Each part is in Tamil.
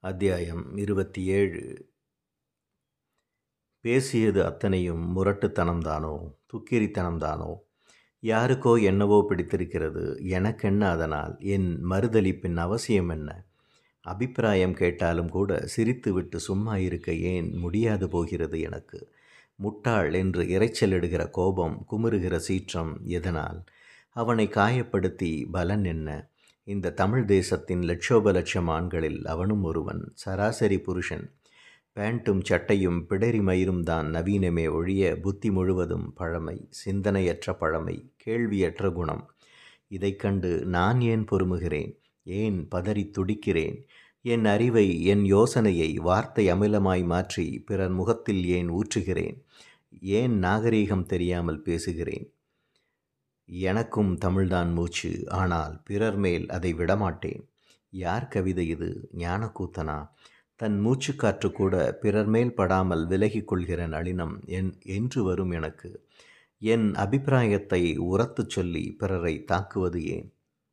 அத்தியாயம் இருபத்தி ஏழு பேசியது அத்தனையும் முரட்டுத்தனம்தானோ துக்கிரித்தனம்தானோ யாருக்கோ என்னவோ பிடித்திருக்கிறது எனக்கென்ன அதனால் என் மறுதலிப்பின் அவசியம் என்ன அபிப்பிராயம் கேட்டாலும் கூட சிரித்துவிட்டு சும்மா இருக்க ஏன் முடியாது போகிறது எனக்கு முட்டாள் என்று இரைச்சலிடுகிற கோபம் குமுறுகிற சீற்றம் எதனால் அவனை காயப்படுத்தி பலன் என்ன இந்த தமிழ் தேசத்தின் லட்சோப லட்சம் ஆண்களில் அவனும் ஒருவன் சராசரி புருஷன் பேண்ட்டும் சட்டையும் பிடரி மயிரும் தான் நவீனமே ஒழிய புத்தி முழுவதும் பழமை சிந்தனையற்ற பழமை கேள்வியற்ற குணம் இதைக் கண்டு நான் ஏன் பொறுமுகிறேன் ஏன் பதறி துடிக்கிறேன் என் அறிவை என் யோசனையை வார்த்தை அமிலமாய் மாற்றி பிறர் முகத்தில் ஏன் ஊற்றுகிறேன் ஏன் நாகரீகம் தெரியாமல் பேசுகிறேன் எனக்கும் தமிழ்தான் மூச்சு ஆனால் பிறர் மேல் அதை விடமாட்டேன் யார் கவிதை இது ஞானக்கூத்தனா தன் மூச்சுக்காற்று கூட பிறர் மேல் படாமல் விலகிக் கொள்கிற நளினம் என் என்று வரும் எனக்கு என் அபிப்பிராயத்தை உரத்துச் சொல்லி பிறரை தாக்குவது ஏன்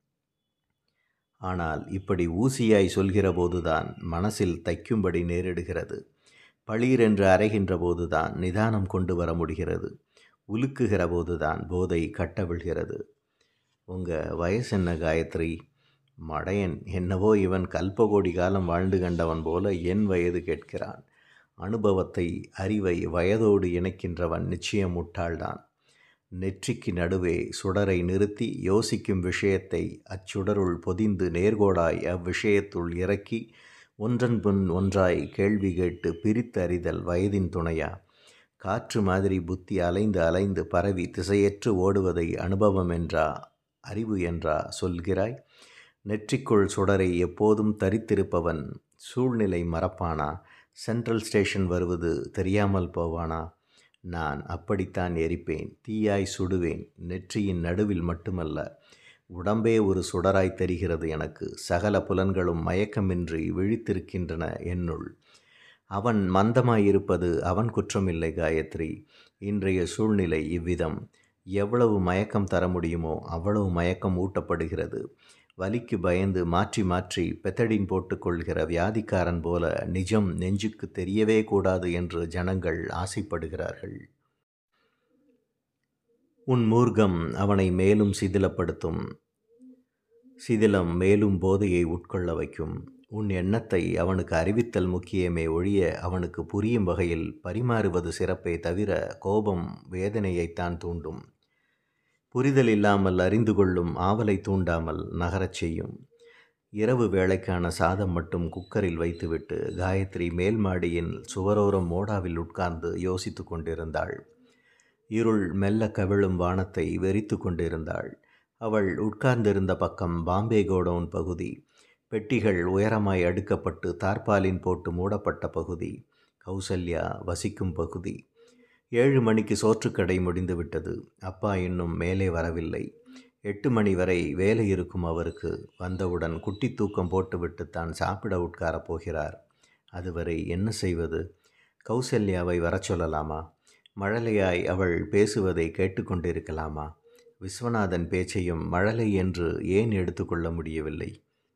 ஆனால் இப்படி ஊசியாய் சொல்கிற போதுதான் மனசில் தைக்கும்படி நேரிடுகிறது பளீரென்று அறைகின்ற போதுதான் நிதானம் கொண்டு வர முடிகிறது உலுக்குகிற போதுதான் போதை கட்டவிழ்கிறது உங்கள் வயசு என்ன காயத்ரி மடையன் என்னவோ இவன் கல்பகோடி காலம் வாழ்ந்து கண்டவன் போல என் வயது கேட்கிறான் அனுபவத்தை அறிவை வயதோடு இணைக்கின்றவன் நிச்சயம் முட்டாள்தான் நெற்றிக்கு நடுவே சுடரை நிறுத்தி யோசிக்கும் விஷயத்தை அச்சுடருள் பொதிந்து நேர்கோடாய் அவ்விஷயத்துள் இறக்கி ஒன்றன் பின் ஒன்றாய் கேள்வி கேட்டு பிரித்தறிதல் வயதின் துணையா காற்று மாதிரி புத்தி அலைந்து அலைந்து பரவி திசையற்று ஓடுவதை அனுபவம் என்றா அறிவு என்றா சொல்கிறாய் நெற்றிக்குள் சுடரை எப்போதும் தரித்திருப்பவன் சூழ்நிலை மறப்பானா சென்ட்ரல் ஸ்டேஷன் வருவது தெரியாமல் போவானா நான் அப்படித்தான் எரிப்பேன் தீயாய் சுடுவேன் நெற்றியின் நடுவில் மட்டுமல்ல உடம்பே ஒரு சுடராய் தெரிகிறது எனக்கு சகல புலன்களும் மயக்கமின்றி விழித்திருக்கின்றன என்னுள் அவன் மந்தமாயிருப்பது அவன் குற்றமில்லை காயத்ரி இன்றைய சூழ்நிலை இவ்விதம் எவ்வளவு மயக்கம் தர முடியுமோ அவ்வளவு மயக்கம் ஊட்டப்படுகிறது வலிக்கு பயந்து மாற்றி மாற்றி பெத்தடின் போட்டுக்கொள்கிற வியாதிக்காரன் போல நிஜம் நெஞ்சுக்கு தெரியவே கூடாது என்று ஜனங்கள் ஆசைப்படுகிறார்கள் உன் மூர்க்கம் அவனை மேலும் சிதிலப்படுத்தும் சிதிலம் மேலும் போதையை உட்கொள்ள வைக்கும் உன் எண்ணத்தை அவனுக்கு அறிவித்தல் முக்கியமே ஒழிய அவனுக்கு புரியும் வகையில் பரிமாறுவது சிறப்பே தவிர கோபம் வேதனையைத்தான் தூண்டும் புரிதல் இல்லாமல் அறிந்து கொள்ளும் ஆவலை தூண்டாமல் நகரச் செய்யும் இரவு வேளைக்கான சாதம் மட்டும் குக்கரில் வைத்துவிட்டு காயத்ரி மேல் மாடியின் சுவரோரம் மோடாவில் உட்கார்ந்து யோசித்து கொண்டிருந்தாள் இருள் மெல்ல கவிழும் வானத்தை வெறித்து கொண்டிருந்தாள் அவள் உட்கார்ந்திருந்த பக்கம் பாம்பே கோடவுன் பகுதி பெட்டிகள் உயரமாய் அடுக்கப்பட்டு தார்பாலின் போட்டு மூடப்பட்ட பகுதி கௌசல்யா வசிக்கும் பகுதி ஏழு மணிக்கு சோற்றுக்கடை முடிந்துவிட்டது அப்பா இன்னும் மேலே வரவில்லை எட்டு மணி வரை வேலை இருக்கும் அவருக்கு வந்தவுடன் குட்டி தூக்கம் போட்டுவிட்டு தான் சாப்பிட உட்காரப் போகிறார் அதுவரை என்ன செய்வது கௌசல்யாவை வரச் சொல்லலாமா மழலையாய் அவள் பேசுவதை கேட்டுக்கொண்டிருக்கலாமா விஸ்வநாதன் பேச்சையும் மழலை என்று ஏன் எடுத்துக்கொள்ள முடியவில்லை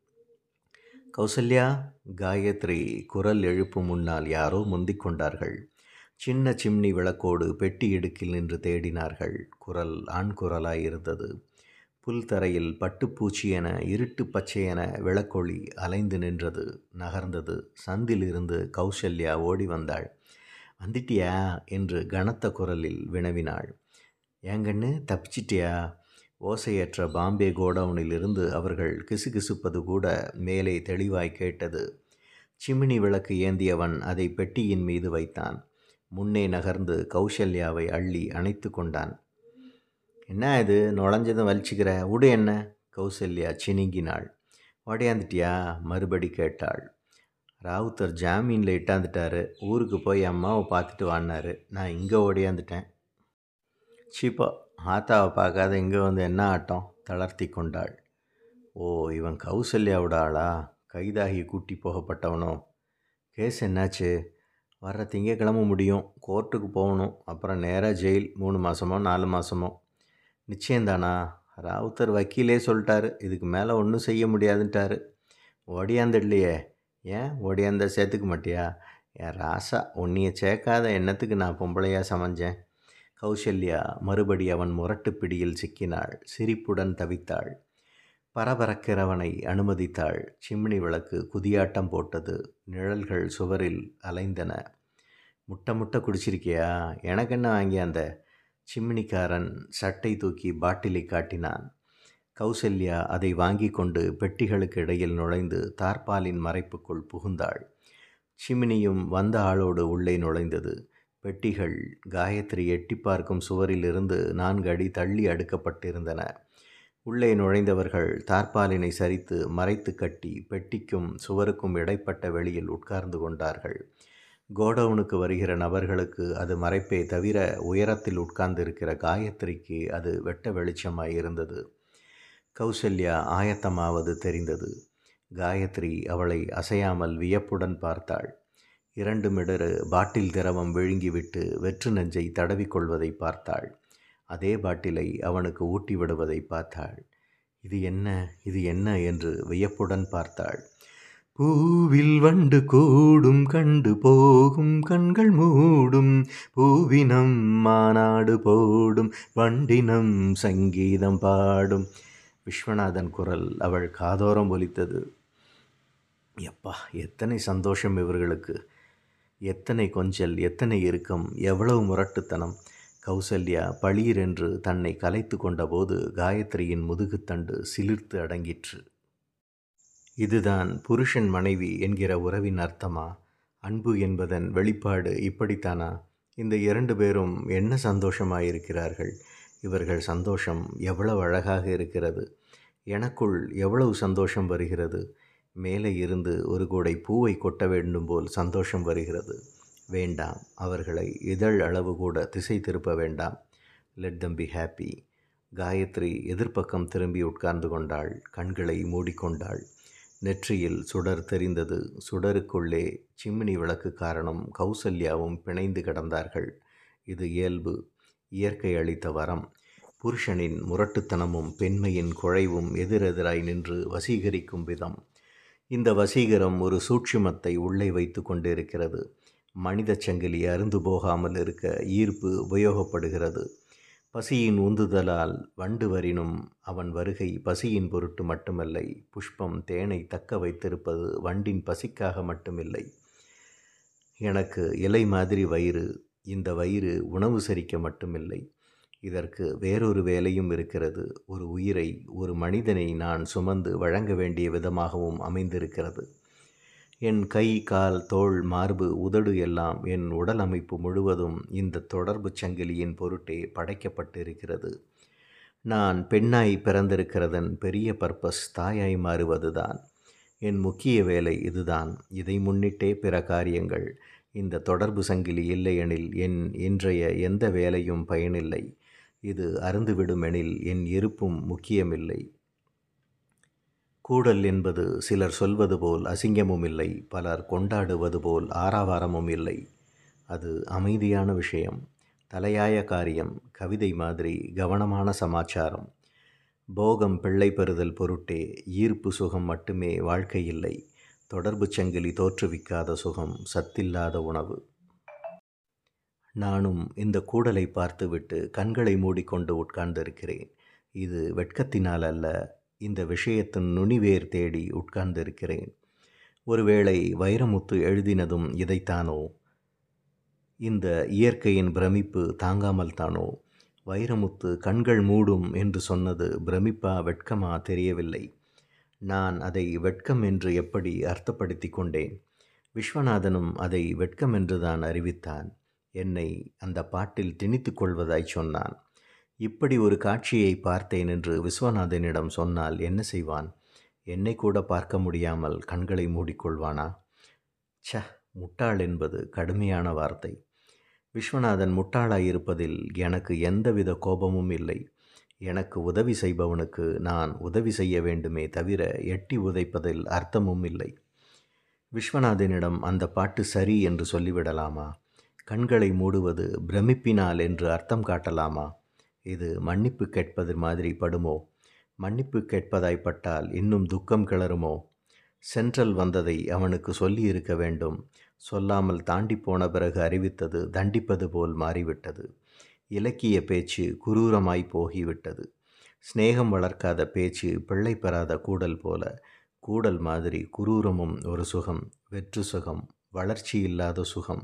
கௌசல்யா காயத்ரி குரல் எழுப்பும் முன்னால் யாரோ முந்திக் கொண்டார்கள் சின்ன சிம்னி விளக்கோடு பெட்டி இடுக்கில் நின்று தேடினார்கள் குரல் ஆண் குரலாய் இருந்தது புல் தரையில் பட்டுப்பூச்சி என இருட்டு பச்சையென விளக்கொளி அலைந்து நின்றது நகர்ந்தது சந்தில் இருந்து கௌசல்யா ஓடி வந்தாள் வந்துட்டியா என்று கனத்த குரலில் வினவினாள் ஏங்கண்ணு தப்பிச்சிட்டியா ஓசையற்ற பாம்பே கோடவுனிலிருந்து அவர்கள் கிசுகிசுப்பது கூட மேலே தெளிவாய் கேட்டது சிமினி விளக்கு ஏந்தியவன் அதை பெட்டியின் மீது வைத்தான் முன்னே நகர்ந்து கௌசல்யாவை அள்ளி அணைத்து கொண்டான் என்ன இது நுழைஞ்சதும் வலிச்சுக்கிற உடு என்ன கௌசல்யா சினிங்கினாள் ஓடையாந்துட்டியா மறுபடி கேட்டாள் ராவுத்தர் ஜாமீனில் இட்டாந்துட்டாரு ஊருக்கு போய் அம்மாவை பார்த்துட்டு வாடினாரு நான் இங்கே ஓடியாந்துட்டேன் சீப்பா ஆத்தாவை பார்க்காத இங்கே வந்து என்ன ஆட்டம் தளர்த்தி கொண்டாள் ஓ இவன் கௌசல்யாவோட ஆளா கைதாகி கூட்டி போகப்பட்டவனோ கேஸ் என்னாச்சு வர்ற திங்கக்கிழமை முடியும் கோர்ட்டுக்கு போகணும் அப்புறம் நேராக ஜெயில் மூணு மாதமோ நாலு மாதமோ நிச்சயந்தானா ராவுத்தர் வக்கீலே சொல்லிட்டாரு இதுக்கு மேலே ஒன்றும் செய்ய முடியாதுன்ட்டாரு ஓடியாந்துடலையே ஏன் ஓடியாந்த சேர்த்துக்க மாட்டியா என் ராசா உன்னைய சேர்க்காத எண்ணத்துக்கு நான் பொம்பளையா சமைஞ்சேன் கௌசல்யா மறுபடி அவன் முரட்டு பிடியில் சிக்கினாள் சிரிப்புடன் தவித்தாள் பரபரக்கிறவனை அனுமதித்தாள் சிம்னி விளக்கு குதியாட்டம் போட்டது நிழல்கள் சுவரில் அலைந்தன முட்டை முட்டை குடிச்சிருக்கியா எனக்கு என்ன வாங்கி அந்த சிம்னிக்காரன் சட்டை தூக்கி பாட்டிலை காட்டினான் கௌசல்யா அதை வாங்கி கொண்டு பெட்டிகளுக்கு இடையில் நுழைந்து தார்பாலின் மறைப்புக்குள் புகுந்தாள் சிமினியும் வந்த ஆளோடு உள்ளே நுழைந்தது பெட்டிகள் காயத்ரி எட்டி பார்க்கும் சுவரிலிருந்து நான்கு அடி தள்ளி அடுக்கப்பட்டிருந்தன உள்ளே நுழைந்தவர்கள் தார்பாலினை சரித்து மறைத்து கட்டி பெட்டிக்கும் சுவருக்கும் இடைப்பட்ட வெளியில் உட்கார்ந்து கொண்டார்கள் கோடவுனுக்கு வருகிற நபர்களுக்கு அது மறைப்பே தவிர உயரத்தில் உட்கார்ந்திருக்கிற காயத்ரிக்கு அது வெட்ட வெளிச்சமாய் இருந்தது கௌசல்யா ஆயத்தமாவது தெரிந்தது காயத்ரி அவளை அசையாமல் வியப்புடன் பார்த்தாள் இரண்டு மிடரு பாட்டில் திரவம் விழுங்கிவிட்டு வெற்று நெஞ்சை தடவிக்கொள்வதை பார்த்தாள் அதே பாட்டிலை அவனுக்கு ஊட்டி விடுவதை பார்த்தாள் இது என்ன இது என்ன என்று வியப்புடன் பார்த்தாள் பூவில் வண்டு கூடும் கண்டு போகும் கண்கள் மூடும் பூவினம் மாநாடு போடும் வண்டினம் சங்கீதம் பாடும் விஸ்வநாதன் குரல் அவள் காதோரம் ஒலித்தது எப்பா எத்தனை சந்தோஷம் இவர்களுக்கு எத்தனை கொஞ்சல் எத்தனை இறுக்கம் எவ்வளவு முரட்டுத்தனம் கௌசல்யா பளீரென்று தன்னை கலைத்து கொண்டபோது காயத்ரியின் முதுகுத்தண்டு சிலிர்த்து அடங்கிற்று இதுதான் புருஷன் மனைவி என்கிற உறவின் அர்த்தமா அன்பு என்பதன் வெளிப்பாடு இப்படித்தானா இந்த இரண்டு பேரும் என்ன சந்தோஷமாயிருக்கிறார்கள் இவர்கள் சந்தோஷம் எவ்வளவு அழகாக இருக்கிறது எனக்குள் எவ்வளவு சந்தோஷம் வருகிறது மேலே இருந்து ஒரு கூடை பூவை கொட்ட வேண்டும் போல் சந்தோஷம் வருகிறது வேண்டாம் அவர்களை இதழ் அளவு கூட திசை திருப்ப வேண்டாம் let them be happy Gayathri எதிர்ப்பக்கம் திரும்பி உட்கார்ந்து கொண்டாள் கண்களை மூடிக்கொண்டாள் நெற்றியில் சுடர் தெரிந்தது சுடருக்குள்ளே சிம்னி விளக்கு காரணம் கௌசல்யாவும் பிணைந்து கிடந்தார்கள் இது இயல்பு இயற்கை அளித்த வரம் புருஷனின் முரட்டுத்தனமும் பெண்மையின் குழைவும் எதிரெதிராய் நின்று வசீகரிக்கும் விதம் இந்த வசீகரம் ஒரு சூட்சுமத்தை உள்ளே வைத்து கொண்டிருக்கிறது மனித சங்கிலி அருந்து போகாமல் இருக்க ஈர்ப்பு உபயோகப்படுகிறது பசியின் உந்துதலால் வண்டு வரினும் அவன் வருகை பசியின் பொருட்டு மட்டுமல்லை புஷ்பம் தேனை தக்க வைத்திருப்பது வண்டின் பசிக்காக மட்டுமில்லை எனக்கு இலை மாதிரி வயிறு இந்த வயிறு உணவு சரிக்க மட்டுமில்லை இதற்கு வேறொரு வேலையும் இருக்கிறது ஒரு உயிரை ஒரு மனிதனை நான் சுமந்து வழங்க வேண்டிய விதமாகவும் அமைந்திருக்கிறது என் கை கால் தோள் மார்பு உதடு எல்லாம் என் உடல் அமைப்பு முழுவதும் இந்த தொடர்பு சங்கிலியின் பொருட்டே படைக்கப்பட்டிருக்கிறது நான் பெண்ணாய் பிறந்திருக்கிறதன் பெரிய பர்பஸ் தாயாய் மாறுவதுதான் என் முக்கிய வேலை இதுதான் இதை முன்னிட்டே பிற காரியங்கள் இந்த தொடர்பு சங்கிலி இல்லையெனில் என் இன்றைய எந்த வேலையும் பயனில்லை இது அருந்துவிடுமெனில் என் இருப்பும் முக்கியமில்லை கூடல் என்பது சிலர் சொல்வது போல் அசிங்கமும் இல்லை பலர் கொண்டாடுவது போல் ஆறாவாரமும் இல்லை அது அமைதியான விஷயம் தலையாய காரியம் கவிதை மாதிரி கவனமான சமாச்சாரம் போகம் பிள்ளை பெறுதல் பொருட்டே ஈர்ப்பு சுகம் மட்டுமே வாழ்க்கை இல்லை தொடர்பு சங்கிலி தோற்றுவிக்காத சுகம் சத்தில்லாத உணவு நானும் இந்த கூடலை பார்த்துவிட்டு கண்களை மூடிக்கொண்டு உட்கார்ந்திருக்கிறேன் இது வெட்கத்தினால் அல்ல இந்த விஷயத்தின் நுனிவேர் தேடி உட்கார்ந்திருக்கிறேன் ஒருவேளை வைரமுத்து எழுதினதும் இதைத்தானோ இந்த இயற்கையின் பிரமிப்பு தாங்காமல் தானோ வைரமுத்து கண்கள் மூடும் என்று சொன்னது பிரமிப்பா வெட்கமா தெரியவில்லை நான் அதை வெட்கம் என்று எப்படி அர்த்தப்படுத்தி கொண்டேன் விஸ்வநாதனும் அதை வெட்கம் என்றுதான் அறிவித்தான் என்னை அந்த பாட்டில் திணித்து கொள்வதாய் சொன்னான் இப்படி ஒரு காட்சியை பார்த்தேன் என்று விஸ்வநாதனிடம் சொன்னால் என்ன செய்வான் என்னை கூட பார்க்க முடியாமல் கண்களை மூடிக்கொள்வானா ச முட்டாள் என்பது கடுமையான வார்த்தை விஸ்வநாதன் முட்டாளாயிருப்பதில் எனக்கு எந்தவித கோபமும் இல்லை எனக்கு உதவி செய்பவனுக்கு நான் உதவி செய்ய வேண்டுமே தவிர எட்டி உதைப்பதில் அர்த்தமும் இல்லை விஸ்வநாதனிடம் அந்த பாட்டு சரி என்று சொல்லிவிடலாமா கண்களை மூடுவது பிரமிப்பினால் என்று அர்த்தம் காட்டலாமா இது மன்னிப்பு கேட்பது மாதிரி படுமோ மன்னிப்பு கேட்பதாய்ப்பட்டால் இன்னும் துக்கம் கிளறுமோ சென்ட்ரல் வந்ததை அவனுக்கு சொல்லியிருக்க வேண்டும் சொல்லாமல் தாண்டி போன பிறகு அறிவித்தது தண்டிப்பது போல் மாறிவிட்டது இலக்கிய பேச்சு குரூரமாய் போகிவிட்டது சிநேகம் வளர்க்காத பேச்சு பிள்ளை பெறாத கூடல் போல கூடல் மாதிரி குரூரமும் ஒரு சுகம் வெற்று சுகம் வளர்ச்சி இல்லாத சுகம்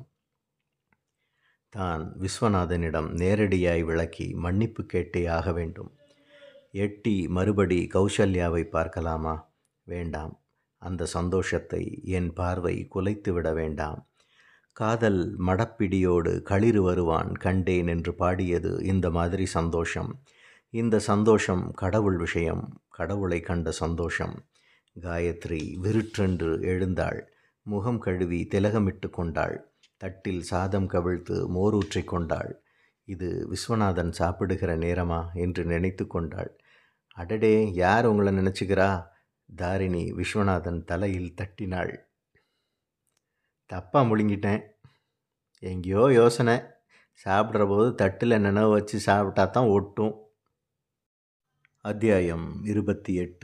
தான் விஸ்வநாதனிடம் நேரடியாய் விளக்கி மன்னிப்பு கேட்டே ஆக வேண்டும் எட்டி மறுபடி கௌசல்யாவை பார்க்கலாமா வேண்டாம் அந்த சந்தோஷத்தை என் பார்வை குலைத்து விட வேண்டாம் காதல் மடப்பிடியோடு களிறு வருவான் கண்டேன் என்று பாடியது இந்த மாதிரி சந்தோஷம் இந்த சந்தோஷம் கடவுள் விஷயம் கடவுளை கண்ட சந்தோஷம் காயத்ரி விருற்றென்று எழுந்தாள் முகம் கழுவி திலகமிட்டு கொண்டாள் தட்டில் சாதம் கவிழ்த்து மோரூற்றி கொண்டாள் இது விஸ்வநாதன் சாப்பிடுகிற நேரமா என்று நினைத்து கொண்டாள் அடடே யார் உங்களை நினச்சிக்கிறா தாரிணி விஸ்வநாதன் தலையில் தட்டினாள் தப்பாக முழுங்கிட்டேன் எங்கேயோ யோசனை சாப்பிட்ற போது தட்டில் நினைவு வச்சு சாப்பிட்டா தான் ஒட்டும் அத்தியாயம் இருபத்தி எட்டு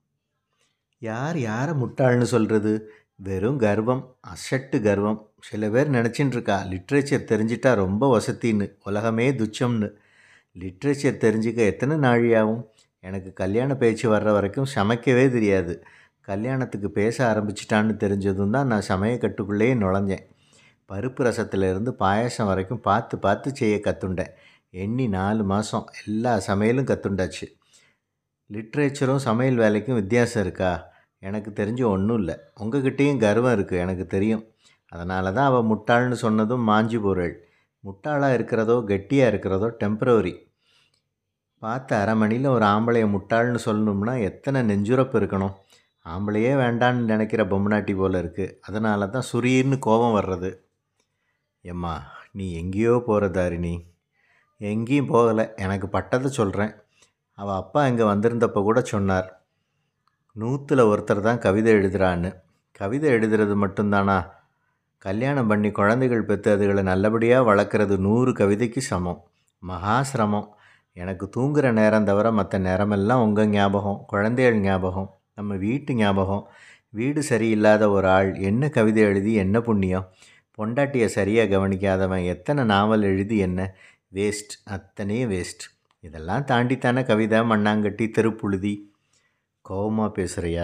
யார் யாரை முட்டாள்னு சொல்கிறது வெறும் கர்வம் அசட்டு கர்வம் சில பேர் நினச்சின்னு இருக்கா லிட்ரேச்சர் தெரிஞ்சிட்டா ரொம்ப வசத்தின்னு உலகமே துச்சம்னு லிட்ரேச்சர் தெரிஞ்சுக்க எத்தனை நாழியாகும் எனக்கு கல்யாண பேச்சு வர்ற வரைக்கும் சமைக்கவே தெரியாது கல்யாணத்துக்கு பேச ஆரம்பிச்சிட்டான்னு தெரிஞ்சதும் தான் நான் சமயக்கட்டுக்குள்ளேயே நுழைஞ்சேன் பருப்பு ரசத்துலேருந்து பாயசம் வரைக்கும் பார்த்து பார்த்து செய்ய கற்றுண்டேன் எண்ணி நாலு மாதம் எல்லா சமையலும் கற்றுண்டாச்சு லிட்ரேச்சரும் சமையல் வேலைக்கும் வித்தியாசம் இருக்கா எனக்கு தெரிஞ்சு ஒன்றும் இல்லை உங்ககிட்டேயும் கர்வம் இருக்குது எனக்கு தெரியும் அதனால தான் அவள் முட்டாள்னு சொன்னதும் மாஞ்சி பொருள் முட்டாளாக இருக்கிறதோ கெட்டியாக இருக்கிறதோ டெம்பரவரி பார்த்து அரை மணியில் ஒரு ஆம்பளைய முட்டாள்னு சொல்லணும்னா எத்தனை நெஞ்சுரப்பு இருக்கணும் ஆம்பளையே வேண்டான்னு நினைக்கிற பொம்மநாட்டி போல் இருக்குது அதனால தான் சுரீர்னு கோபம் வர்றது எம்மா நீ எங்கேயோ போகிற தாரிணி எங்கேயும் போகலை எனக்கு பட்டதை சொல்கிறேன் அவள் அப்பா இங்கே வந்திருந்தப்போ கூட சொன்னார் நூற்றில் ஒருத்தர் தான் கவிதை எழுதுகிறான்னு கவிதை எழுதுறது மட்டும்தானா கல்யாணம் பண்ணி குழந்தைகள் பெற்று அதுகளை நல்லபடியாக வளர்க்குறது நூறு கவிதைக்கு சமம் மகா சிரமம் எனக்கு தூங்குகிற நேரம் தவிர மற்ற நேரமெல்லாம் உங்கள் ஞாபகம் குழந்தைகள் ஞாபகம் நம்ம வீட்டு ஞாபகம் வீடு சரியில்லாத ஒரு ஆள் என்ன கவிதை எழுதி என்ன புண்ணியம் பொண்டாட்டியை சரியாக கவனிக்காதவன் எத்தனை நாவல் எழுதி என்ன வேஸ்ட் அத்தனையும் வேஸ்ட் இதெல்லாம் தாண்டித்தானே கவிதை மண்ணாங்கட்டி தெருப்புழுதி கோவமாக பேசுகிறியா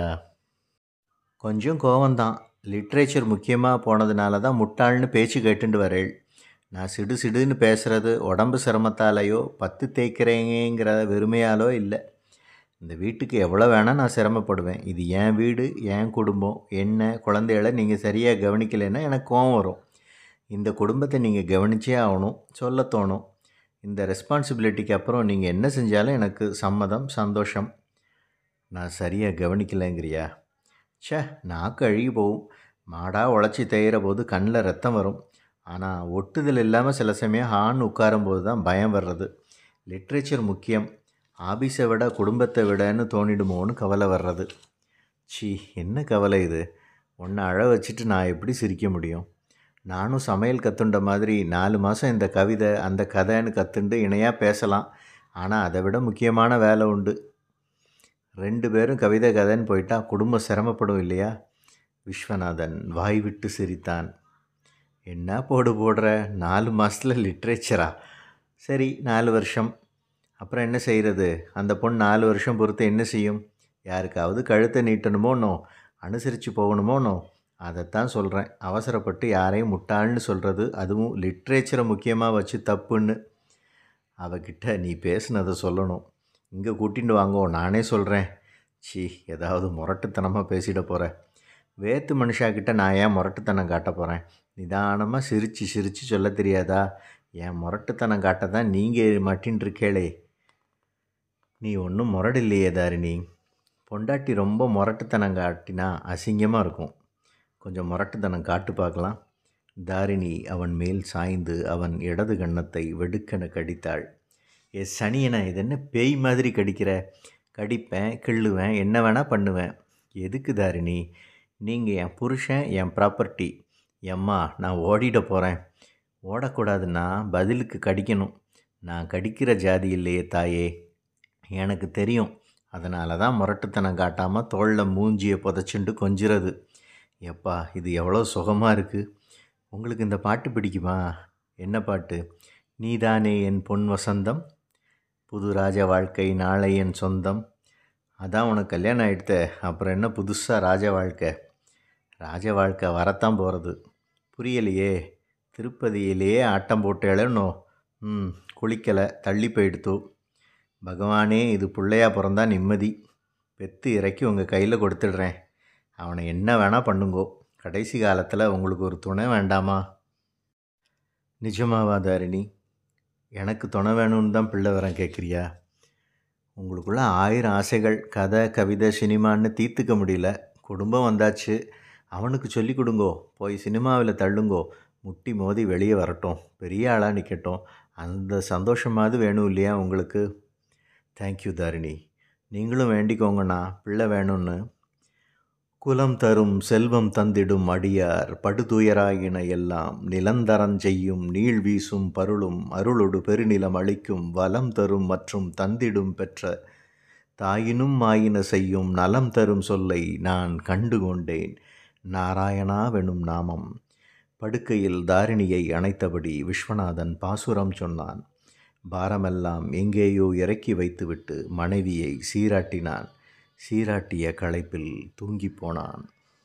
கொஞ்சம் கோவம்தான் லிட்ரேச்சர் முக்கியமாக போனதுனால தான் முட்டாள்னு பேச்சு கேட்டுண்டு வரேள் நான் சிடு சிடுன்னு பேசுகிறது உடம்பு சிரமத்தாலேயோ பத்து தேய்க்கிறேங்கிற வெறுமையாலோ இல்லை இந்த வீட்டுக்கு எவ்வளோ வேணால் நான் சிரமப்படுவேன் இது என் வீடு என் குடும்பம் என்ன குழந்தைகளை நீங்கள் சரியாக கவனிக்கலைன்னா எனக்கு கோவம் வரும் இந்த குடும்பத்தை நீங்கள் கவனிச்சே ஆகணும் சொல்ல தோணும் இந்த ரெஸ்பான்சிபிலிட்டிக்கு அப்புறம் நீங்கள் என்ன செஞ்சாலும் எனக்கு சம்மதம் சந்தோஷம் நான் சரியாக கவனிக்கலைங்கிறியா ச்சே நாக்கு அழுகி போகும் மாடாக உழைச்சி தேயிற போது கண்ணில் ரத்தம் வரும் ஆனால் ஒட்டுதல் இல்லாமல் சில சமயம் ஹான்னு உட்காரும்போது தான் பயம் வர்றது லிட்ரேச்சர் முக்கியம் ஆபீஸை விட குடும்பத்தை விடன்னு தோணிடுமோன்னு கவலை வர்றது சி என்ன கவலை இது உன்னை அழ வச்சுட்டு நான் எப்படி சிரிக்க முடியும் நானும் சமையல் கற்றுண்ட மாதிரி நாலு மாதம் இந்த கவிதை அந்த கதைன்னு கற்றுண்டு இணையாக பேசலாம் ஆனால் அதை விட முக்கியமான வேலை உண்டு ரெண்டு பேரும் கவிதை கதைன்னு போயிட்டா குடும்பம் சிரமப்படும் இல்லையா விஸ்வநாதன் வாய் விட்டு சிரித்தான் என்ன போடு போடுற நாலு மாதத்தில் லிட்ரேச்சரா சரி நாலு வருஷம் அப்புறம் என்ன செய்கிறது அந்த பொண்ணு நாலு வருஷம் பொறுத்து என்ன செய்யும் யாருக்காவது கழுத்தை நீட்டணுமோனோ அனுசரித்து போகணுமோனோ அதைத்தான் சொல்கிறேன் அவசரப்பட்டு யாரையும் முட்டாள்னு சொல்கிறது அதுவும் லிட்ரேச்சரை முக்கியமாக வச்சு தப்புன்னு அவகிட்ட நீ பேசுனதை சொல்லணும் இங்கே கூட்டிட்டு வாங்கோ நானே சொல்கிறேன் சி ஏதாவது முரட்டுத்தனமாக பேசிட போகிறேன் வேத்து மனுஷாக்கிட்ட நான் ஏன் முரட்டுத்தனம் காட்ட போகிறேன் நிதானமாக சிரித்து சிரித்து சொல்ல தெரியாதா என் முரட்டுத்தனம் காட்ட தான் நீங்கள் மட்டின்னு இருக்கேளே நீ ஒன்றும் முரடில்லையே தாரிணி பொண்டாட்டி ரொம்ப முரட்டுத்தனம் காட்டினா அசிங்கமாக இருக்கும் கொஞ்சம் முரட்டுத்தனம் காட்டு பார்க்கலாம் தாரிணி அவன் மேல் சாய்ந்து அவன் இடது கன்னத்தை வெடுக்கென கடித்தாள் ஏ சனியனை இது என்ன பேய் மாதிரி கடிக்கிற கடிப்பேன் கிள்ளுவேன் என்ன வேணால் பண்ணுவேன் எதுக்கு தாரிணி நீங்கள் என் புருஷன் என் ப்ராப்பர்ட்டி எம்மா நான் ஓடிட போகிறேன் ஓடக்கூடாதுன்னா பதிலுக்கு கடிக்கணும் நான் கடிக்கிற ஜாதி இல்லையே தாயே எனக்கு தெரியும் அதனால தான் முரட்டுத்தனம் காட்டாமல் தோளில் மூஞ்சியை புதைச்சிண்டு கொஞ்சிறது எப்பா இது எவ்வளோ சுகமாக இருக்குது உங்களுக்கு இந்த பாட்டு பிடிக்குமா என்ன பாட்டு நீதானே என் பொன் வசந்தம் புது ராஜ வாழ்க்கை நாளை என் சொந்தம் அதான் உனக்கு கல்யாணம் ஆகிடுத்த அப்புறம் என்ன புதுசாக ராஜ வாழ்க்கை ராஜ வாழ்க்கை வரத்தான் போகிறது புரியலையே திருப்பதியிலேயே ஆட்டம் போட்டேளோ ம் குளிக்கலை தள்ளி போயிடுத்து பகவானே இது பிள்ளையா பிறந்தா நிம்மதி பெத்து இறக்கி உங்கள் கையில் கொடுத்துடுறேன் அவனை என்ன வேணால் பண்ணுங்கோ கடைசி காலத்தில் உங்களுக்கு ஒரு துணை வேண்டாமா நிஜமாவா தாரிணி எனக்கு துணை வேணும்னு தான் பிள்ளை வரேன் கேட்குறியா உங்களுக்குள்ள ஆயிரம் ஆசைகள் கதை கவிதை சினிமான்னு தீர்த்துக்க முடியல குடும்பம் வந்தாச்சு அவனுக்கு சொல்லி கொடுங்கோ போய் சினிமாவில் தள்ளுங்கோ முட்டி மோதி வெளியே வரட்டும் பெரிய ஆளாக நிற்கட்டும் அந்த சந்தோஷமாவது வேணும் இல்லையா உங்களுக்கு தேங்க்யூ தாரிணி நீங்களும் வேண்டிக்கோங்கண்ணா பிள்ளை வேணும்னு குலம் தரும் செல்வம் தந்திடும் அடியார் படுதுயராயின எல்லாம் நிலந்தரஞ் செய்யும் நீள் வீசும் பருளும் அருளொடு பெருநிலம் அளிக்கும் வலம் தரும் மற்றும் தந்திடும் பெற்ற தாயினும் மாயின செய்யும் நலம் தரும் சொல்லை நான் கண்டு கொண்டேன் நாராயணாவெனும் நாமம் படுக்கையில் தாரிணியை அணைத்தபடி விஸ்வநாதன் பாசுரம் சொன்னான் பாரமெல்லாம் எங்கேயோ இறக்கி வைத்துவிட்டு மனைவியை சீராட்டினான் சீராட்டிய களைப்பில் தூங்கி போனான்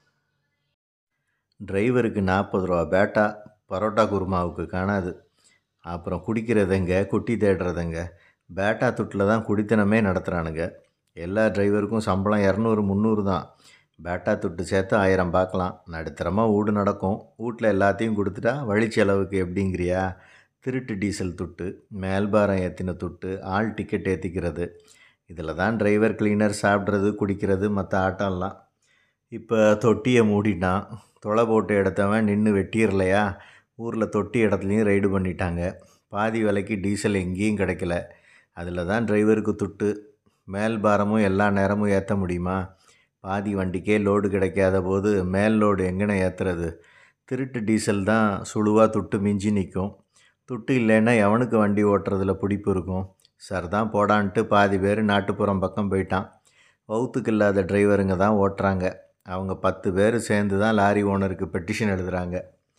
டிரைவருக்கு நாற்பது ரூபா பேட்டா பரோட்டா குருமாவுக்கு காணாது அப்புறம் குடிக்கிறதுங்க குட்டி தேடுறதுங்க பேட்டா துட்டில் தான் குடித்தனமே நடத்துகிறானுங்க எல்லா டிரைவருக்கும் சம்பளம் இரநூறு முந்நூறு தான் பேட்டா துட்டு சேர்த்து ஆயிரம் பார்க்கலாம் நடுத்தரமாக வீடு நடக்கும் வீட்டில் எல்லாத்தையும் கொடுத்துட்டா வழி செலவுக்கு எப்படிங்கிறியா திருட்டு டீசல் துட்டு மேல்பாரம் ஏற்றின துட்டு ஆள் டிக்கெட் ஏற்றிக்கிறது இதில் தான் டிரைவர் கிளீனர் சாப்பிட்றது குடிக்கிறது மற்ற ஆட்டம்லாம் இப்போ தொட்டியை மூடிட்டான் தொலை போட்டு எடுத்தவன் நின்று வெட்டிடலையா ஊரில் தொட்டி இடத்துலையும் ரைடு பண்ணிட்டாங்க பாதி விலைக்கு டீசல் எங்கேயும் கிடைக்கல அதில் தான் டிரைவருக்கு துட்டு மேல் பாரமும் எல்லா நேரமும் ஏற்ற முடியுமா பாதி வண்டிக்கே லோடு கிடைக்காத போது மேல் லோடு எங்கன ஏற்றுறது திருட்டு டீசல் தான் சுழுவாக துட்டு மிஞ்சி நிற்கும் துட்டு இல்லைன்னா எவனுக்கு வண்டி ஓட்டுறதுல பிடிப்பு இருக்கும் சார் தான் போடான்ட்டு பாதி பேர் நாட்டுப்புறம் பக்கம் போயிட்டான் வவுத்துக்கு இல்லாத டிரைவருங்க தான் ஓட்டுறாங்க அவங்க பத்து பேர் சேர்ந்து தான் லாரி ஓனருக்கு பெட்டிஷன் எழுதுகிறாங்க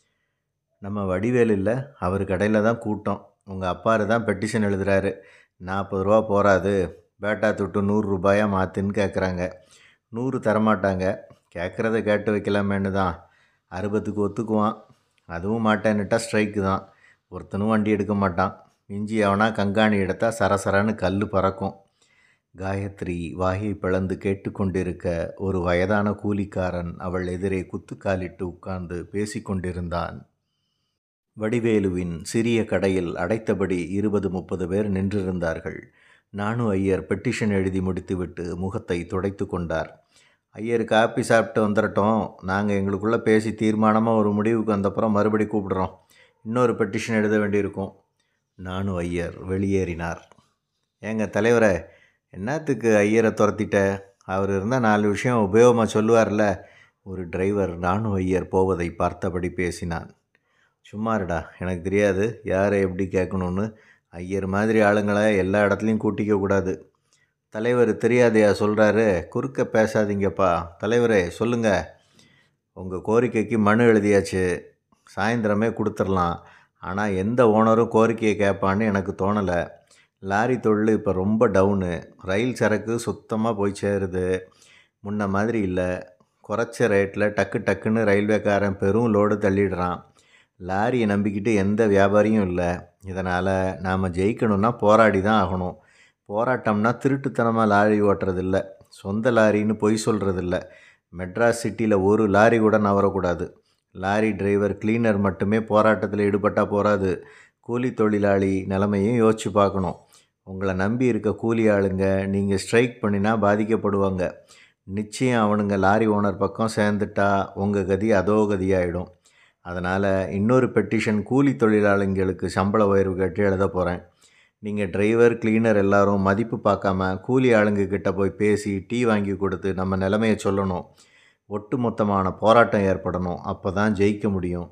நம்ம வடிவேல் இல்லை அவர் கடையில் தான் கூட்டம் உங்கள் அப்பாரு தான் பெட்டிஷன் எழுதுகிறாரு நாற்பது ரூபா போகாது பேட்டா துட்டு நூறுரூபாயாக மாற்றுன்னு கேட்குறாங்க நூறு தரமாட்டாங்க கேட்குறத கேட்டு வைக்கலாமேன்னு தான் அறுபத்துக்கு ஒத்துக்குவான் அதுவும் மாட்டேன்னுட்டா ஸ்ட்ரைக்கு தான் ஒருத்தனும் வண்டி எடுக்க மாட்டான் மிஞ்சி அவனா கங்காணி எடுத்தால் சரசரன்னு கல் பறக்கும் காயத்ரி வாயை பிளந்து கேட்டுக்கொண்டிருக்க ஒரு வயதான கூலிக்காரன் அவள் எதிரே குத்துக்காலிட்டு உட்கார்ந்து பேசிக்கொண்டிருந்தான் வடிவேலுவின் சிறிய கடையில் அடைத்தபடி இருபது முப்பது பேர் நின்றிருந்தார்கள் நானு ஐயர் பெட்டிஷன் எழுதி முடித்துவிட்டு முகத்தை துடைத்து கொண்டார் ஐயர் காப்பி சாப்பிட்டு வந்துடட்டும் நாங்கள் எங்களுக்குள்ளே பேசி தீர்மானமாக ஒரு முடிவுக்கு வந்தப்புறம் மறுபடி கூப்பிடுறோம் இன்னொரு பெட்டிஷன் எழுத வேண்டியிருக்கும் நானு ஐயர் வெளியேறினார் ஏங்க தலைவரை என்னத்துக்கு ஐயரை துரத்திட்ட அவர் இருந்தால் நாலு விஷயம் உபயோகமாக சொல்லுவார்ல ஒரு டிரைவர் நானு ஐயர் போவதை பார்த்தபடி பேசினான் சும்மாருடா எனக்கு தெரியாது யாரை எப்படி கேட்கணுன்னு ஐயர் மாதிரி ஆளுங்களை எல்லா இடத்துலையும் கூட்டிக்க கூடாது தலைவர் தெரியாதையா சொல்கிறாரு குறுக்க பேசாதீங்கப்பா தலைவரே சொல்லுங்கள் உங்கள் கோரிக்கைக்கு மனு எழுதியாச்சு சாயந்தரமே கொடுத்துடலாம் ஆனால் எந்த ஓனரும் கோரிக்கையை கேட்பான்னு எனக்கு தோணலை லாரி தொழில் இப்போ ரொம்ப டவுனு ரயில் சரக்கு சுத்தமாக போய் சேருது முன்ன மாதிரி இல்லை குறைச்ச ரேட்டில் டக்கு டக்குன்னு ரயில்வேக்காரன் பெரும் லோடு தள்ளிடுறான் லாரியை நம்பிக்கிட்டு எந்த வியாபாரியும் இல்லை இதனால் நாம் ஜெயிக்கணும்னா போராடி தான் ஆகணும் போராட்டம்னா திருட்டுத்தனமாக லாரி ஓட்டுறதில்ல சொந்த லாரின்னு பொய் சொல்கிறதில்ல மெட்ராஸ் சிட்டியில் ஒரு லாரி கூட நவரக்கூடாது லாரி டிரைவர் கிளீனர் மட்டுமே போராட்டத்தில் ஈடுபட்டால் போகாது கூலி தொழிலாளி நிலைமையும் யோசித்து பார்க்கணும் உங்களை நம்பி இருக்க கூலி ஆளுங்க நீங்கள் ஸ்ட்ரைக் பண்ணினா பாதிக்கப்படுவாங்க நிச்சயம் அவனுங்க லாரி ஓனர் பக்கம் சேர்ந்துட்டா உங்கள் கதி அதோ கதியாயிடும் அதனால் இன்னொரு பெட்டிஷன் கூலி தொழிலாளிங்களுக்கு சம்பள உயர்வு கட்டி எழுத போகிறேன் நீங்கள் டிரைவர் கிளீனர் எல்லாரும் மதிப்பு பார்க்காம கூலி ஆளுங்க கிட்ட போய் பேசி டீ வாங்கி கொடுத்து நம்ம நிலைமையை சொல்லணும் ஒட்டுமொத்தமான போராட்டம் ஏற்படணும் அப்போ தான் ஜெயிக்க முடியும்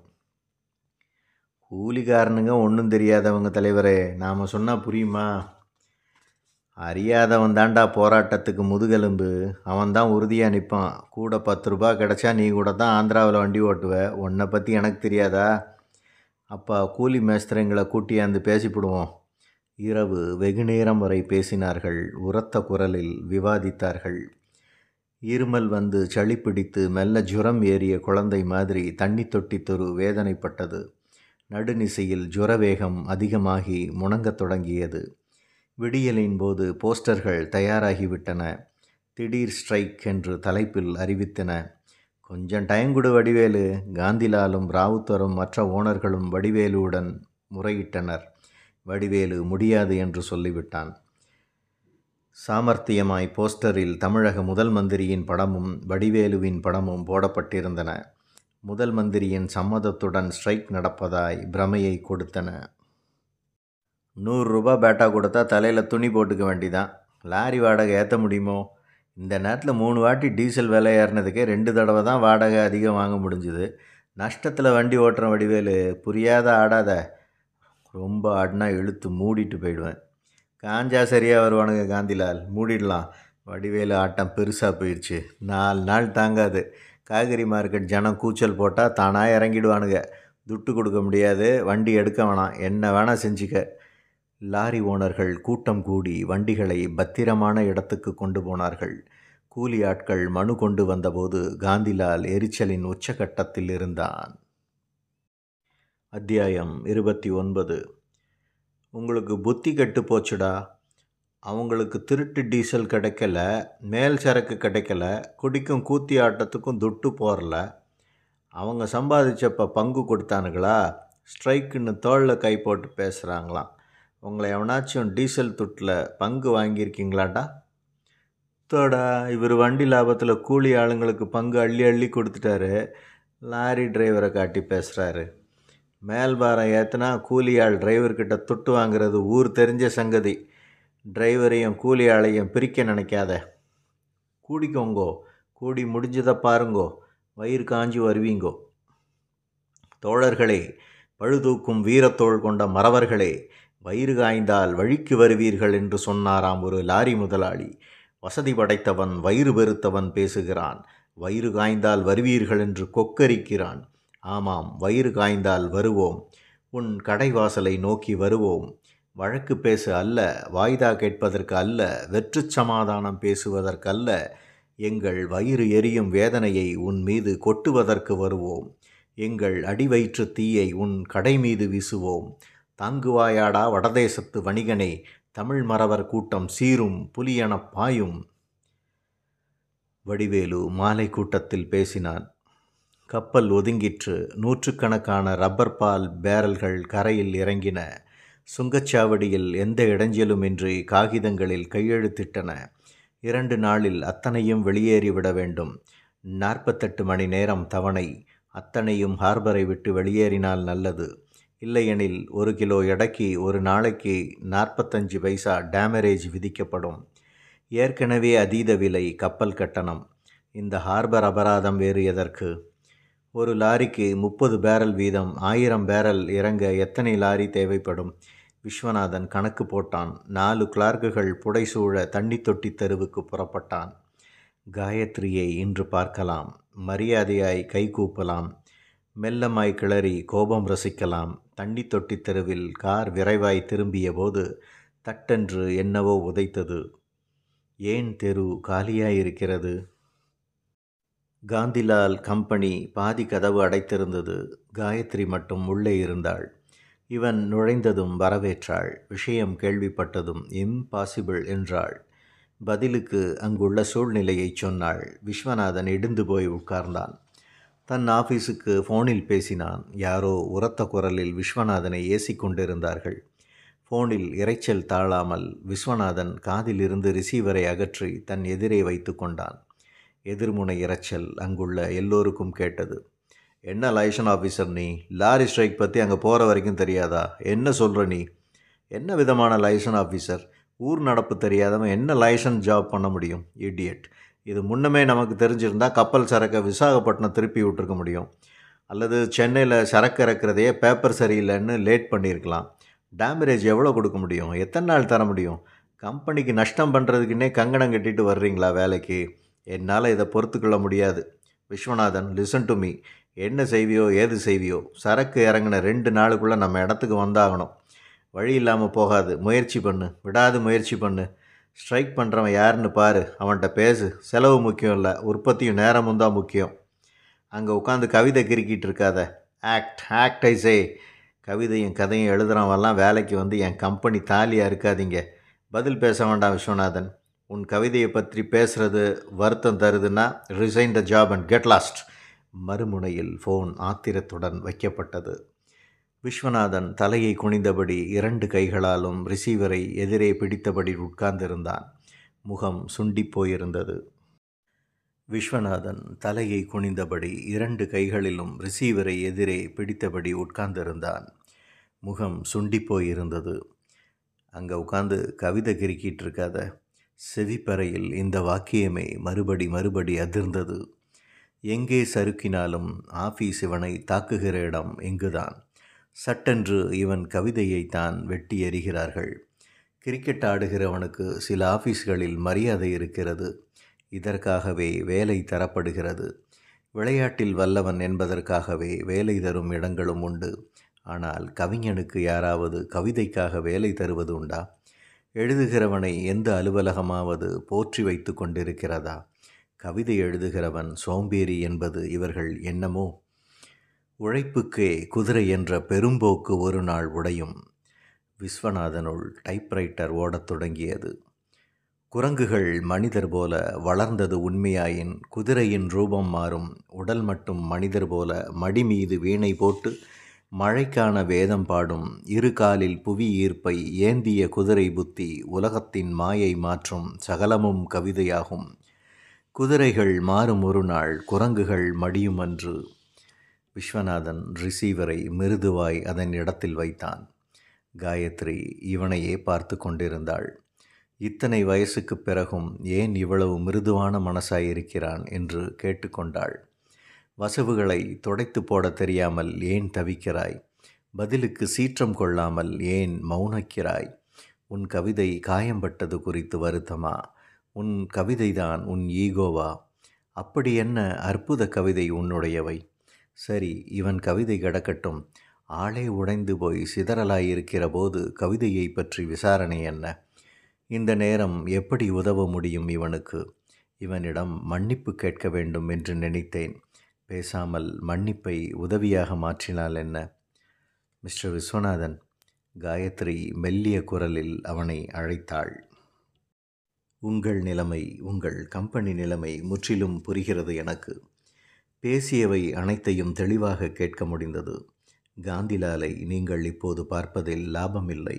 கூலிக்காரனுங்க ஒன்றும் தெரியாதவங்க தலைவரே நாம் சொன்னால் புரியுமா அறியாதவன் தாண்டா போராட்டத்துக்கு முதுகெலும்பு அவன் தான் உறுதியாக நிற்பான் கூட பத்து ரூபா கிடச்சா நீ கூட தான் ஆந்திராவில் வண்டி ஓட்டுவ உன்னை பற்றி எனக்கு தெரியாதா அப்பா கூலி மேஸ்திரங்களை கூட்டியாந்து பேசிவிடுவோம் இரவு வெகுநேரம் வரை பேசினார்கள் உரத்த குரலில் விவாதித்தார்கள் இருமல் வந்து சளி பிடித்து மெல்ல ஜுரம் ஏறிய குழந்தை மாதிரி தண்ணி தொட்டி தொரு வேதனைப்பட்டது நடுநிசையில் ஜுரவேகம் அதிகமாகி முணங்கத் தொடங்கியது விடியலின் போது போஸ்டர்கள் தயாராகிவிட்டன திடீர் ஸ்ட்ரைக் என்று தலைப்பில் அறிவித்தன கொஞ்சம் டைம் கொடு வடிவேலு காந்திலாலும் ராவுத்தரும் மற்ற ஓனர்களும் வடிவேலுவுடன் முறையிட்டனர் வடிவேலு முடியாது என்று சொல்லிவிட்டான் சாமர்த்தியமாய் போஸ்டரில் தமிழக முதல் மந்திரியின் படமும் வடிவேலுவின் படமும் போடப்பட்டிருந்தன முதல் மந்திரியின் சம்மதத்துடன் ஸ்ட்ரைக் நடப்பதாய் பிரமையை கொடுத்தன நூறுரூபா பேட்டா கொடுத்தா தலையில் துணி போட்டுக்க வேண்டிதான் லாரி வாடகை ஏற்ற முடியுமோ இந்த நேரத்தில் மூணு வாட்டி டீசல் விலை ஏறினதுக்கே ரெண்டு தடவை தான் வாடகை அதிகம் வாங்க முடிஞ்சுது நஷ்டத்தில் வண்டி ஓட்டுற வடிவேலு புரியாத ஆடாத ரொம்ப ஆடினா இழுத்து மூடிட்டு போயிடுவேன் காஞ்சா சரியாக வருவானுங்க காந்திலால் மூடிடலாம் வடிவேலு ஆட்டம் பெருசாக போயிடுச்சு நாலு நாள் தாங்காது காய்கறி மார்க்கெட் ஜனம் கூச்சல் போட்டால் தானாக இறங்கிடுவானுங்க துட்டு கொடுக்க முடியாது வண்டி எடுக்க வேணாம் என்ன வேணால் செஞ்சுக்க லாரி ஓனர்கள் கூட்டம் கூடி வண்டிகளை பத்திரமான இடத்துக்கு கொண்டு போனார்கள் கூலி ஆட்கள் மனு கொண்டு வந்தபோது காந்திலால் எரிச்சலின் உச்சகட்டத்தில் இருந்தான் அத்தியாயம் இருபத்தி ஒன்பது உங்களுக்கு புத்தி கெட்டு போச்சுடா அவங்களுக்கு திருட்டு டீசல் கிடைக்கல மேல் சரக்கு கிடைக்கல குடிக்கும் கூத்தி ஆட்டத்துக்கும் துட்டு போரல அவங்க சம்பாதிச்சப்ப பங்கு கொடுத்தானுங்களா ஸ்ட்ரைக்குன்னு தோளில் கை போட்டு பேசுகிறாங்களாம் உங்களை எவனாச்சும் டீசல் துட்டில் பங்கு வாங்கியிருக்கீங்களாடா தோடா இவர் வண்டி லாபத்தில் கூலி ஆளுங்களுக்கு பங்கு அள்ளி அள்ளி கொடுத்துட்டாரு லாரி டிரைவரை காட்டி பேசுகிறாரு மேல்பாரம் ஏற்றுனா கூலி ஆள் டிரைவர்கிட்ட துட்டு வாங்குறது ஊர் தெரிஞ்ச சங்கதி டிரைவரையும் கூலி ஆளையும் பிரிக்க நினைக்காத கூடிக்கோங்கோ கூடி முடிஞ்சதை பாருங்கோ வயிறு காஞ்சி வருவீங்கோ தோழர்களே பழுதூக்கும் வீரத்தோள் கொண்ட மறவர்களே வயிறு காய்ந்தால் வழிக்கு வருவீர்கள் என்று சொன்னாராம் ஒரு லாரி முதலாளி வசதி படைத்தவன் வயிறு பெருத்தவன் பேசுகிறான் வயிறு காய்ந்தால் வருவீர்கள் என்று கொக்கரிக்கிறான் ஆமாம் வயிறு காய்ந்தால் வருவோம் உன் கடைவாசலை நோக்கி வருவோம் வழக்கு பேச அல்ல வாய்தா கேட்பதற்கு அல்ல வெற்றுச் சமாதானம் பேசுவதற்கல்ல எங்கள் வயிறு எரியும் வேதனையை உன் மீது கொட்டுவதற்கு வருவோம் எங்கள் அடிவயிற்று தீயை உன் கடை மீது வீசுவோம் தாங்குவாயாடா வடதேசத்து வணிகனே தமிழ் மறவர் கூட்டம் சீரும் புலியெனப் பாயும் வடிவேலு மாலை கூட்டத்தில் பேசினான் கப்பல் ஒதுங்கிற்று நூற்றுக்கணக்கான ரப்பர் பால் பேரல்கள் கரையில் இறங்கின சுங்கச்சாவடியில் எந்த இடைஞ்சலுமின்றி காகிதங்களில் கையெழுத்திட்டன இரண்டு நாளில் அத்தனையும் வெளியேறிவிட வேண்டும் நாற்பத்தெட்டு மணி நேரம் தவணை அத்தனையும் ஹார்பரை விட்டு வெளியேறினால் நல்லது இல்லையெனில் ஒரு கிலோ எடைக்கு ஒரு நாளைக்கு நாற்பத்தஞ்சு பைசா டேமரேஜ் விதிக்கப்படும் ஏற்கனவே அதீத விலை கப்பல் கட்டணம் இந்த ஹார்பர் அபராதம் வேறு எதற்கு ஒரு லாரிக்கு முப்பது பேரல் வீதம் ஆயிரம் பேரல் இறங்க எத்தனை லாரி தேவைப்படும் விஸ்வநாதன் கணக்கு போட்டான் நாலு கிளார்க்குகள் புடைசூழ தண்ணி தொட்டி தெருவுக்கு புறப்பட்டான் காயத்ரியை இன்று பார்க்கலாம் மரியாதையாய் கைகூப்பலாம் மெல்லமாய் கிளறி கோபம் ரசிக்கலாம் தண்ணி தொட்டி தெருவில் கார் விரைவாய் திரும்பிய போது தட்டென்று என்னவோ உதைத்தது ஏன் தெரு காலியாயிருக்கிறது காந்திலால் கம்பெனி பாதி கதவு அடைத்திருந்தது காயத்ரி மட்டும் உள்ளே இருந்தாள் இவன் நுழைந்ததும் வரவேற்றாள் விஷயம் கேள்விப்பட்டதும் இம்பாசிபிள் என்றாள் பதிலுக்கு அங்குள்ள சூழ்நிலையைச் சொன்னாள் விஸ்வநாதன் இடிந்து போய் உட்கார்ந்தான் தன் ஆஃபீஸுக்கு ஃபோனில் பேசினான் யாரோ உரத்த குரலில் விஸ்வநாதனை ஏசிக் கொண்டிருந்தார்கள் ஃபோனில் இரைச்சல் தாழாமல் விஸ்வநாதன் காதிலிருந்து ரிசீவரை அகற்றி தன் எதிரே வைத்து கொண்டான் எதிர்முனை இரைச்சல் அங்குள்ள எல்லோருக்கும் கேட்டது என்ன லைசன் ஆஃபீஸர் நீ லாரி ஸ்ட்ரைக் பற்றி அங்கே போகிற வரைக்கும் தெரியாதா என்ன சொல்கிற நீ என்ன விதமான லைசன் ஆஃபீஸர் ஊர் நடப்பு தெரியாதவன் என்ன லைசன்ஸ் ஜாப் பண்ண முடியும் இடியட் இது முன்னமே நமக்கு தெரிஞ்சிருந்தால் கப்பல் சரக்கை விசாகப்பட்டினம் திருப்பி விட்டுருக்க முடியும் அல்லது சென்னையில் சரக்கு இறக்குறதையே பேப்பர் சரியில்லைன்னு லேட் பண்ணியிருக்கலாம் டேமரேஜ் எவ்வளோ கொடுக்க முடியும் எத்தனை நாள் தர முடியும் கம்பெனிக்கு நஷ்டம் பண்ணுறதுக்குன்னே கங்கணம் கட்டிட்டு வர்றீங்களா வேலைக்கு என்னால் இதை பொறுத்துக்கொள்ள முடியாது விஸ்வநாதன் லிசன் டு மீ என்ன செய்வியோ ஏது செய்வியோ சரக்கு இறங்கின ரெண்டு நாளுக்குள்ளே நம்ம இடத்துக்கு வந்தாகணும் வழி இல்லாமல் போகாது முயற்சி பண்ணு விடாது முயற்சி பண்ணு ஸ்ட்ரைக் பண்ணுறவன் யாருன்னு பாரு அவன்கிட்ட பேசு செலவு முக்கியம் இல்லை உற்பத்தியும் நேரமும் தான் முக்கியம் அங்கே உட்காந்து கவிதை கிறுக்கிட்டு இருக்காத ஆக்ட் ஆக்ட் ஐ சே கவிதையும் கதையும் எழுதுகிறவன்லாம் வேலைக்கு வந்து என் கம்பெனி தாலியாக இருக்காதீங்க பதில் பேச வேண்டாம் விஸ்வநாதன் உன் கவிதையை பற்றி பேசுகிறது வருத்தம் தருதுன்னா resign the job and get lost மறுமுனையில் ஃபோன் ஆத்திரத்துடன் வைக்கப்பட்டது விஸ்வநாதன் தலையை குனிந்தபடி இரண்டு கைகளாலும் ரிசீவரை எதிரே பிடித்தபடி உட்கார்ந்திருந்தான் முகம் சுண்டிப் போயிருந்தது விஸ்வநாதன் தலையை குனிந்தபடி இரண்டு கைகளிலும் ரிசீவரை எதிரே பிடித்தபடி உட்கார்ந்திருந்தான் முகம் சுண்டிப் போயிருந்தது அங்கே உட்காந்து கவிதை கிறுக்கிட்டு இருக்காத செவிப்பறையில் இந்த வாக்கியமே மறுபடி மறுபடி அதிர்ந்தது எங்கே சறுக்கினாலும் ஆஃபீஸ் இவனை தாக்குகிற இடம் இங்குதான் சட்டென்று இவன் கவிதையை தான் வெட்டி எறிகிறார்கள் கிரிக்கெட் ஆடுகிறவனுக்கு சில ஆஃபீஸ்களில் மரியாதை இருக்கிறது இதற்காகவே வேலை தரப்படுகிறது விளையாட்டில் வல்லவன் என்பதற்காகவே வேலை தரும் இடங்களும் உண்டு ஆனால் கவிஞனுக்கு யாராவது கவிதைக்காக வேலை தருவது உண்டா எழுதுகிறவனை எந்த அலுவலகமாவது போற்றி வைத்து கொண்டிருக்கிறதா கவிதை எழுதுகிறவன் சோம்பேறி என்பது இவர்கள் எண்ணமோ உழைப்புக்கே குதிரை என்ற பெரும்போக்கு ஒரு நாள் உடையும் விஸ்வநாதனுள் டைப்ரைட்டர் ஓடத் தொடங்கியது குரங்குகள் மனிதர் போல வளர்ந்தது உண்மையாயின் குதிரையின் ரூபம் மாறும் உடல் மட்டும் மனிதர் போல மடி மீது வீணை போட்டு மழைக்கான வேதம் பாடும் இரு காலில் புவி ஈர்ப்பை ஏந்திய குதிரை புத்தி உலகத்தின் மாயை மாற்றும் சகலமும் கவிதையாகும் குதிரைகள் மாறும் ஒரு நாள் குரங்குகள் மடியும் அன்று விஸ்வநாதன் ரிசீவரை மிருதுவாய் அதன் இடத்தில் வைத்தான் காயத்ரி இவனையே பார்த்து கொண்டிருந்தாள் இத்தனை வயசுக்கு பிறகும் ஏன் இவ்வளவு மிருதுவான மனசாயிருக்கிறான் என்று கேட்டுக்கொண்டாள் வசவுகளை துடைத்து போட தெரியாமல் ஏன் தவிக்கிறாய் பதிலுக்கு சீற்றம் கொள்ளாமல் ஏன் மௌனக்கிறாய் உன் கவிதை காயம்பட்டது குறித்து வருத்தமா உன் கவிதைதான் உன் ஈகோவா அப்படி என்ன அற்புத கவிதை உன்னுடையவை சரி இவன் கவிதை கிடக்கட்டும் ஆளே உடைந்து போய் சிதறலாயிருக்கிற போது கவிதையை பற்றி விசாரணை என்ன இந்த நேரம் எப்படி உதவ முடியும் இவனுக்கு இவனிடம் மன்னிப்பு கேட்க வேண்டும் என்று நினைத்தேன் பேசாமல் மன்னிப்பை உதவியாக மாற்றினால் என்ன மிஸ்டர் விஸ்வநாதன் காயத்ரி மெல்லிய குரலில் அவனை அழைத்தாள் உங்கள் நிலைமை உங்கள் கம்பெனி நிலைமை முற்றிலும் புரிகிறது எனக்கு பேசியவை அனைத்தையும் தெளிவாக கேட்க முடிந்தது காந்திலாலை நீங்கள் இப்போது பார்ப்பதில் லாபமில்லை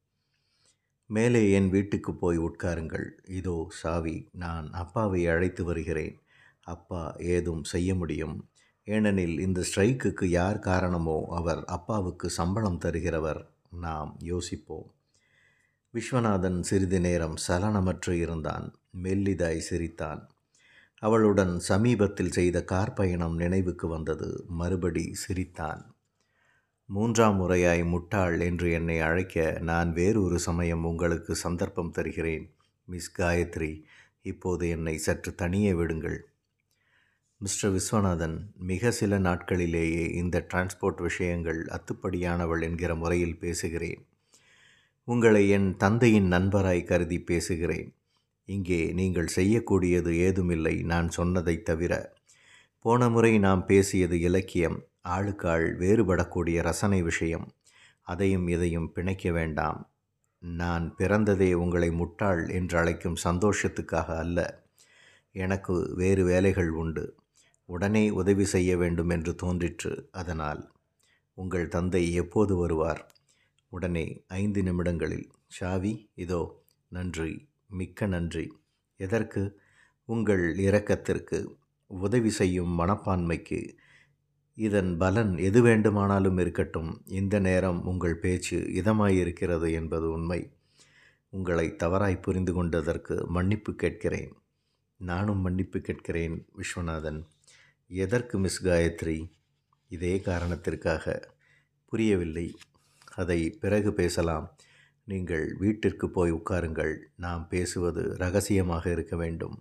மேலே என் வீட்டுக்கு போய் உட்காருங்கள் இதோ சாவி நான் அப்பாவை அழைத்து வருகிறேன் அப்பா ஏதும் செய்ய முடியும் ஏனெனில் இந்த ஸ்ட்ரைக்குக்கு யார் காரணமோ அவர் அப்பாவுக்கு சம்பளம் தருகிறவர் நாம் யோசிப்போம் விஸ்வநாதன் சிறிது நேரம் சலனமற்று இருந்தான் மெல்லிதாய் சிரித்தான் அவளுடன் சமீபத்தில் செய்த கார் பயணம் நினைவுக்கு வந்தது மறுபடி சிரித்தான் மூன்றாம் முறையாய் முட்டாள் என்று என்னை அழைக்க நான் வேறொரு சமயம் உங்களுக்கு சந்தர்ப்பம் தருகிறேன் மிஸ் காயத்ரி இப்போது என்னை சற்று தனியே விடுங்கள் மிஸ்டர் விஸ்வநாதன் மிக சில நாட்களிலேயே இந்த டிரான்ஸ்போர்ட் விஷயங்கள் அத்துப்படியானவள் என்கிற முறையில் பேசுகிறேன் உங்களை என் தந்தையின் நண்பராய் கருதி பேசுகிறேன் இங்கே நீங்கள் செய்யக்கூடியது ஏதுமில்லை நான் சொன்னதைத் தவிர போன முறை நாம் பேசியது இலக்கியம் ஆளுக்காள் வேறுபடக்கூடிய ரசனை விஷயம் அதையும் இதையும் பிணைக்க வேண்டாம் நான் பிறந்ததே உங்களை முட்டாள் என்று அழைக்கும் சந்தோஷத்துக்காக அல்ல எனக்கு வேறு வேலைகள் உண்டு உடனே உதவி செய்ய வேண்டும் என்று தோன்றிற்று அதனால் உங்கள் தந்தை எப்போது வருவார் உடனே ஐந்து நிமிடங்களில் ஷாவி இதோ நன்றி மிக்க நன்றி எதற்கு உங்கள் இரக்கத்திற்கு உதவி செய்யும் மனப்பான்மைக்கு இதன் பலன் எது வேண்டுமானாலும் இருக்கட்டும் இந்த நேரம் உங்கள் பேச்சு இதமாயிருக்கிறது என்பது உண்மை உங்களை தவறாய் புரிந்து கொண்டதற்கு மன்னிப்பு கேட்கிறேன் நானும் மன்னிப்பு கேட்கிறேன் விஸ்வநாதன் எதற்கு மிஸ் காயத்ரி இதே காரணத்திற்காக புரியவில்லை அதை பிறகு பேசலாம் நீங்கள் வீட்டிற்கு போய் உட்காருங்கள் நாம் பேசுவது ரகசியமாக இருக்க வேண்டும்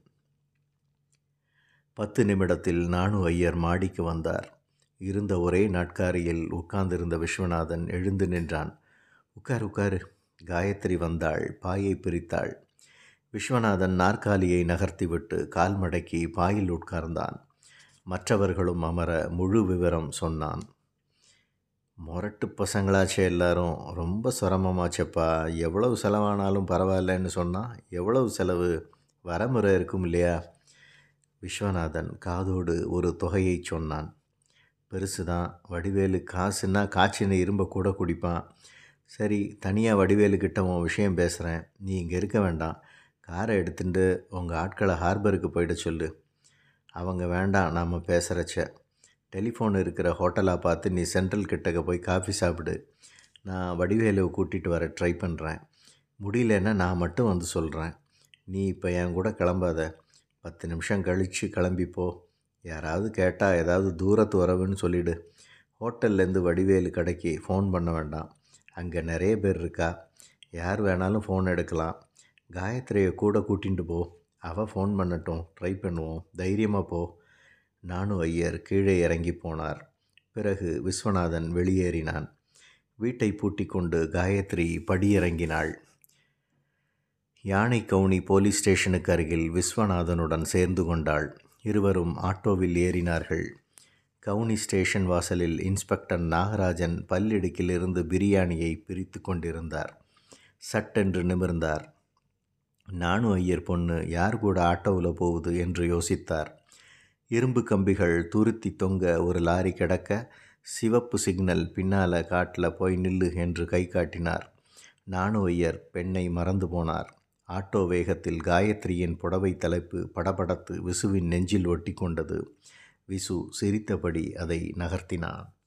பத்து நிமிடத்தில் நானு ஐயர் மாடிக்கு வந்தார் இருந்த ஒரே நாட்காரியில் உட்கார்ந்திருந்த விஸ்வநாதன் எழுந்து நின்றான் உட்கார் உட்காரு காயத்ரி வந்தாள் பாயை பிரித்தாள் விஸ்வநாதன் நாற்காலியை நகர்த்திவிட்டு கால் மடக்கி பாயில் உட்கார்ந்தான் மற்றவர்களும் அமர முழு விவரம் சொன்னான் முரட்டு பசங்களாச்சே எல்லாரும் ரொம்ப சிரமமாச்சப்பா எவ்வளவு செலவானாலும் பரவாயில்லன்னு சொன்னால் எவ்வளவு செலவு வரமுறை இருக்கும் இல்லையா விஸ்வநாதன் காதோடு ஒரு தொகையை சொன்னான் பெருசு தான் வடிவேலு காசுன்னா காய்ச்சின இரும்பை கூட குடிப்பான் சரி தனியாக வடிவேலு கிட்ட உன் விஷயம் பேசுகிறேன் நீ இங்கே இருக்க வேண்டாம் காரை எடுத்துட்டு உங்கள் ஆட்களை ஹார்பருக்கு போயிட சொல்லு அவங்க வேண்டாம் நாம் பேசுகிறச்ச டெலிஃபோன் இருக்கிற ஹோட்டலாக பார்த்து நீ சென்ட்ரல் கிட்டக்க போய் காஃபி சாப்பிடு நான் வடிவேலுவை கூட்டிகிட்டு வர ட்ரை பண்ணுறேன் முடியலன்னா நான் மட்டும் வந்து சொல்கிறேன் நீ இப்போ என் கூட கிளம்பாத பத்து நிமிஷம் கழித்து கிளம்பிப்போ யாராவது கேட்டால் ஏதாவது தூரத்து வரவுன்னு சொல்லிவிடு ஹோட்டல்லேருந்து வடிவேலு கடைக்கு ஃபோன் பண்ண வேண்டாம் அங்கே நிறைய பேர் இருக்கா யார் வேணாலும் ஃபோன் எடுக்கலாம் காயத்ரியை கூட கூட்டிகிட்டு போ அவள் ஃபோன் பண்ணட்டும் ட்ரை பண்ணுவோம் தைரியமாக போ நானு ஐயர் கீழே இறங்கி போனார் பிறகு விஸ்வநாதன் வெளியேறினான் வீட்டை பூட்டி கொண்டு காயத்ரி படியிறங்கினாள் யானை கவுனி போலீஸ் ஸ்டேஷனுக்கு அருகில் விஸ்வநாதனுடன் சேர்ந்து கொண்டாள் இருவரும் ஆட்டோவில் ஏறினார்கள் கவுனி ஸ்டேஷன் வாசலில் இன்ஸ்பெக்டர் நாகராஜன் பல்லிடுக்கிலிருந்து பிரியாணியை பிரித்து கொண்டிருந்தார் சட்டென்று நிமிர்ந்தார் நானு ஐயர் பொண்ணு யார் கூட ஆட்டோவில் போகுது என்று யோசித்தார் இரும்பு கம்பிகள் துருத்தி தொங்க ஒரு லாரி கிடக்க சிவப்பு சிக்னல் பின்னால் காட்டில் போய் நில்லு என்று கை காட்டினார் நானு ஐயர் பெண்ணை மறந்து போனார் ஆட்டோ வேகத்தில் காயத்ரியின் புடவை தலைப்பு படபடத்து விசுவின் நெஞ்சில் ஒட்டி கொண்டது விசு சிரித்தபடி அதை நகர்த்தினான்